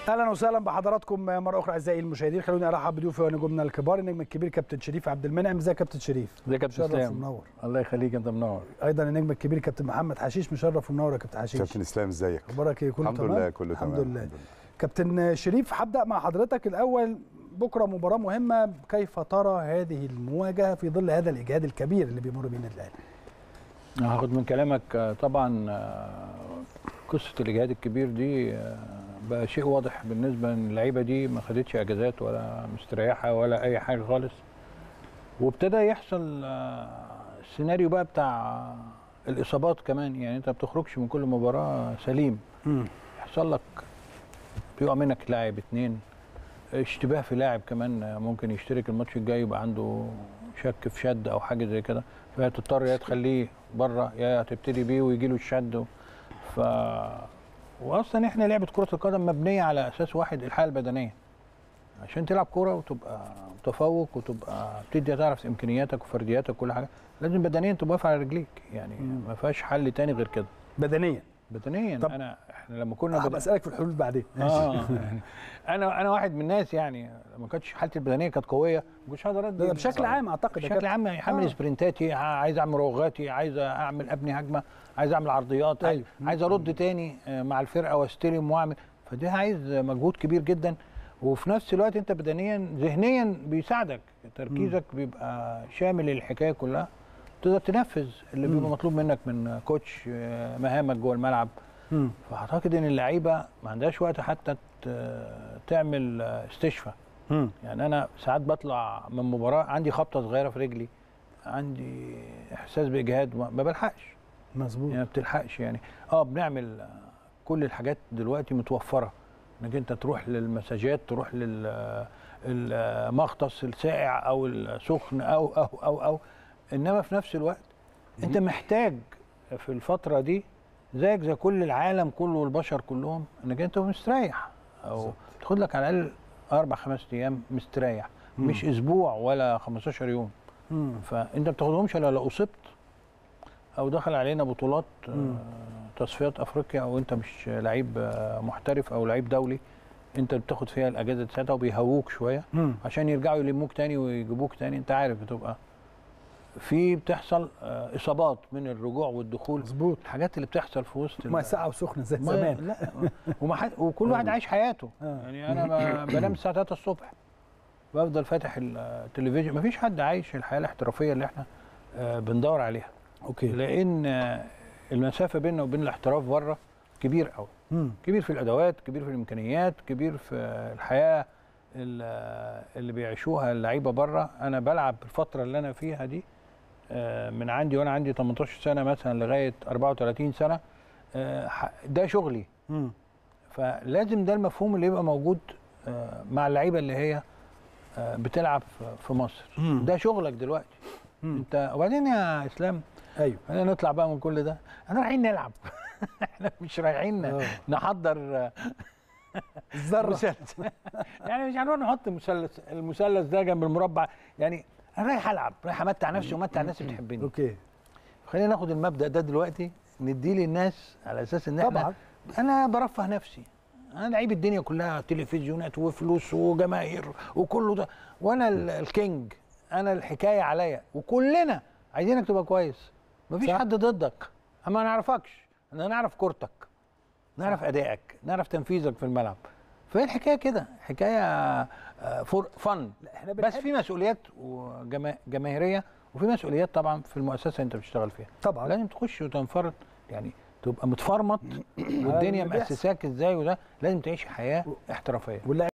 اهلا وسهلا بحضراتكم مره اخرى اعزائي المشاهدين خلوني ارحب بضيوفي ونجومنا الكبار النجم الكبير كابتن شريف عبد المنعم ازيك يا كابتن شريف ازيك يا كابتن مشرف اسلام ومنور الله يخليك انت منور ايضا النجم الكبير كابتن محمد حشيش مشرف ومنور يا كابتن حشيش كابتن اسلام ازيك اخبارك ايه كله الحمد تمام لله كله الحمد تمام لله كابتن شريف هبدا مع حضرتك الاول بكره مباراه مهمه كيف ترى هذه المواجهه في ظل هذا الاجهاد الكبير اللي بيمر بيه النادي الاهلي هاخد من كلامك آه، طبعا آه، قصه الاجهاد الكبير دي آه، بقى شيء واضح بالنسبه ان اللعيبه دي ما خدتش اجازات ولا مستريحه ولا اي حاجه خالص وابتدى يحصل آه، السيناريو بقى بتاع الاصابات كمان يعني انت ما بتخرجش من كل مباراه سليم يحصل لك بيقع منك لاعب اتنين اشتباه في لاعب كمان ممكن يشترك الماتش الجاي يبقى عنده شك في شد او حاجه زي كده فتضطر يا تخليه بره يا تبتدي بيه ويجي له الشد ف واصلا احنا لعبه كره القدم مبنيه على اساس واحد الحاله البدنيه عشان تلعب كوره وتبقى متفوق وتبقى بتدي تعرف امكانياتك وفردياتك وكل حاجه لازم بدنيا تبقى واقف على رجليك يعني ما فيهاش حل تاني غير كده بدنيا بدنيا طب- انا احنا لما كنا هبقى اسالك في الحلول بعدين اه يعني انا انا واحد من الناس يعني لما كانتش حالتي البدنيه كانت قويه ما كنتش هقدر ادي ده بشكل عام اعتقد يا بشكل كابتن. عام حامل آه. سبرنتاتي ع- عايز اعمل مراوغاتي عايز اعمل ابني هجمه عايز اعمل عرضيات عايز, أيوة. عايز ارد تاني آه، مع الفرقه واستلم واعمل فده عايز مجهود كبير جدا وفي نفس الوقت انت بدنيا ذهنيا بيساعدك تركيزك بيبقى شامل الحكايه كلها تقدر تنفذ اللي بيبقى مطلوب منك من كوتش آه، مهامك جوه الملعب مم. فاعتقد ان اللعيبه ما عندهاش وقت حتى ت- تعمل آه، استشفاء مم. يعني انا ساعات بطلع من مباراه عندي خبطه صغيره في رجلي عندي احساس باجهاد ما ما بلحقش مظبوط يعني ما بتلحقش يعني اه بنعمل آه، كل الحاجات دلوقتي متوفره انك انت تروح للمساجات تروح لل آه، المغطس الساقع او السخن او او او او انما في نفس الوقت انت محتاج في الفتره دي زيك زي كل العالم كله والبشر كلهم انك انت مستريح او تاخد لك على الاقل اربع خمس ايام مستريح مش اسبوع ولا 15 يوم مم. فانت ما بتاخدهمش الا لو اصبت او دخل علينا بطولات آه، تصفيات افريقيا او انت مش لعيب آه، محترف او لعيب دولي انت بتاخد فيها الاجازه ساعتها وبيهووك شويه مم. عشان يرجعوا يلموك تاني ويجيبوك تاني انت عارف بتبقى في بتحصل آه، اصابات من الرجوع والدخول مظبوط الحاجات اللي بتحصل في وسط ما ال- ساقعه وسخنه زي ما- زمان لا وما حد وكل واحد عايش حياته آه. يعني انا ب- بنام الساعه 3 الصبح بفضل فاتح التلفزيون مفيش حد عايش الحياه الاحترافيه اللي احنا آه، بندور عليها اوكي لان آه، المسافه بيننا وبين الاحتراف بره كبير قوي مم. كبير في الادوات كبير في الامكانيات كبير في الحياه ال- اللي بيعيشوها اللعيبه بره انا بلعب الفتره اللي انا فيها دي آه، من عندي وانا عندي 18 سنه مثلا لغايه 34 سنه آه، ح- ده شغلي مم. فلازم ده المفهوم اللي يبقى موجود آه، مع اللعيبه اللي هي آه، بتلعب في- في مصر مم. ده شغلك دلوقتي مم. انت وبعدين يا اسلام ايوه خلينا نطلع بقى من كل ده احنا رايحين نلعب احنا مش رايحين آه. نحضر آه، الذره مثلث يعني مش هنروح نحط مثلث المثلث ده جنب المربع يعني انا رايح العب رايح امتع نفسي وامتع الناس اللي بتحبني اوكي خلينا ناخد المبدا ده دلوقتي نديه للناس على اساس ان احنا طبعا انا برفه نفسي انا لعيب الدنيا كلها تلفزيونات وفلوس وجماهير وكله ده وانا ال- الكينج انا الحكايه عليا وكلنا عايزينك تبقى كويس مفيش صح. حد ضدك اما ما نعرفكش انا نعرف كورتك نعرف ادائك نعرف تنفيذك في الملعب فهي الحكايه كده حكايه فور فن لا احنا بس بنحب في مسؤوليات وجماهيريه وفي مسؤوليات طبعا في المؤسسه اللي انت بتشتغل فيها طبعا لازم تخش وتنفرد يعني تبقى متفرمط والدنيا اللي بيحصل. مأسساك ازاي وده لازم تعيش حياه احترافيه واللاعب